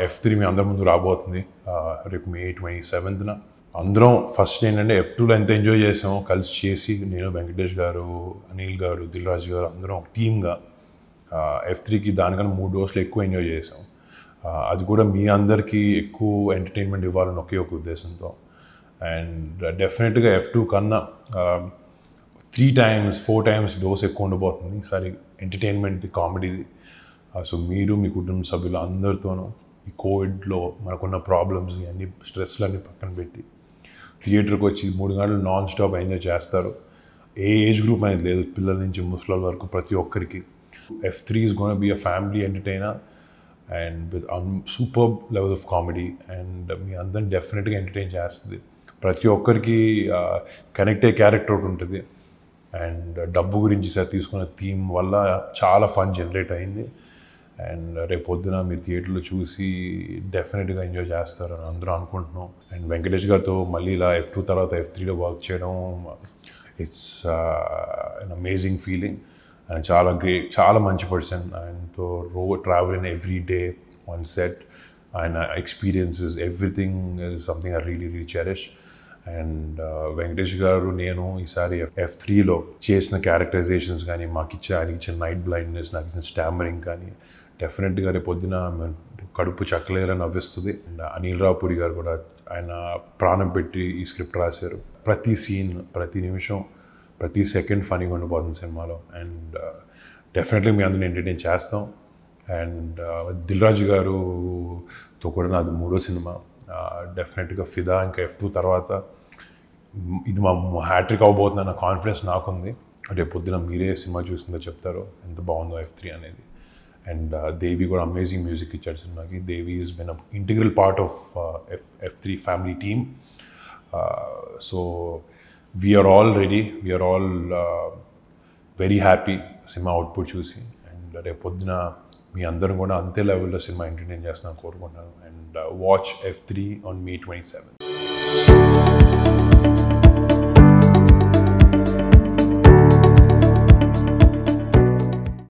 F three మీ అందరి ముందు రాబోతుంది ఆ, రేపు మే ట్వంటీ సెవెంత్న అందరం ఫస్ట్ ఏంటంటే ఎఫ్ టూలో ఎంత ఎంజాయ్ చేసామో కలిసి చేసి నేను వెంకటేష్ గారు అనిల్ గారు దిల్ రాజు గారు అందరం ఒక టీమ్గా ఎఫ్ త్రీకి దానికన్నా మూడు డోస్లు ఎక్కువ ఎంజాయ్ చేసాం ఆ, అది కూడా మీ అందరికీ ఎక్కువ ఎంటర్టైన్మెంట్ ఇవ్వాలని ఒకే ఒక ఉద్దేశంతో అండ్ డెఫినెట్గా ఎఫ్ టూ కన్నా three times four times dose ఎక్కువ ఉండబోతుంది ఈసారి ఎంటర్టైన్మెంట్ కామెడీది సో మీరు మీ కుటుంబ సభ్యులు అందరితోనూ ఈ కోవిడ్లో మనకున్న ప్రాబ్లమ్స్ అన్ని స్ట్రెస్లన్నీ పక్కన పెట్టి థియేటర్కి వచ్చి మూడు గంటలు నాన్ స్టాప్ ఎంజాయ్ చేస్తారు ఏ ఏజ్ గ్రూప్ అనేది లేదు పిల్లల నుంచి ముసలి వరకు ప్రతి ఒక్కరికి F three is gonna be a family entertainer and with super level of comedy and మీ అందరిని డెఫినెట్గా ఎంటర్టైన్ చేస్తుంది ప్రతి ఒక్కరికి కనెక్ట్ అయ్యే క్యారెక్టర్ ఒకటి ఉంటుంది అండ్ డబ్బు గురించి సార్ తీసుకున్న థీమ్ వల్ల చాలా ఫన్ జనరేట్ అయింది అండ్ రేపు పొద్దున మీరు థియేటర్లో చూసి డెఫినెట్గా ఎంజాయ్ చేస్తారని అందరూ అనుకుంటున్నాం అండ్ వెంకటేష్ గారితో మళ్ళీ ఇలా ఎఫ్ టూ తర్వాత ఎఫ్ త్రీలో వర్క్ చేయడం ఇట్స్ అన్ అమేజింగ్ ఫీలింగ్ ఆయన చాలా గ్రేట్ చాలా మంచి పర్సన్ ఆయనతో రో travel in every day on set ఆయన experiences everything is something I really really cherish and Venkatesh గారు నేను ఈసారి ఎఫ్ త్రీలో చేసిన క్యారెక్టరైజేషన్స్ కానీ మాకు ఇచ్చే ఆయనకి ఇచ్చిన నైట్ బ్లైండ్నెస్ నాకు ఇచ్చిన స్టామరింగ్ కానీ డెఫినెట్గా రేపు పొద్దున కడుపు చక్కలేరని నవ్విస్తుంది అండ్ అనిల్ రావుపూడి గారు కూడా ఆయన ప్రాణం పెట్టి ఈ స్క్రిప్ట్ రాశారు ప్రతి సీన్ ప్రతి నిమిషం ప్రతి సెకండ్ ఫనీగా ఉండిపోతుంది సినిమాలో అండ్ డెఫినెట్లీ మీ అందరిని ఎంటర్టైన్ చేస్తాం అండ్ దిల్ రాజు గారుతో కూడా నాది మూడో సినిమా డెఫినెట్గా ఫిదా ఇంకా ఎఫ్ టూ తర్వాత మ్, ఇది మా హ్యాట్రిక్ అవబోతుందన్న కాన్ఫిడెన్స్ నాకుంది రేపు పొద్దున మీరే సినిమా చూసిందో చెప్తారో ఎంత బాగుందో ఎఫ్ త్రీ అనేది అండ్ దేవి కూడా అమేజింగ్ మ్యూజిక్ ఇచ్చాడు సినిమాకి Devi is been integral part of F F three family team so we are all ready we are all very happy సినిమా అవుట్పుట్ చూసి అండ్ రేపు పొద్దున మీ అందరం కూడా అంతే లెవెల్లో సినిమా ఎంటర్టైన్ చేస్తున్నాను కోరుకుంటున్నాను and watch F three on May twenty seven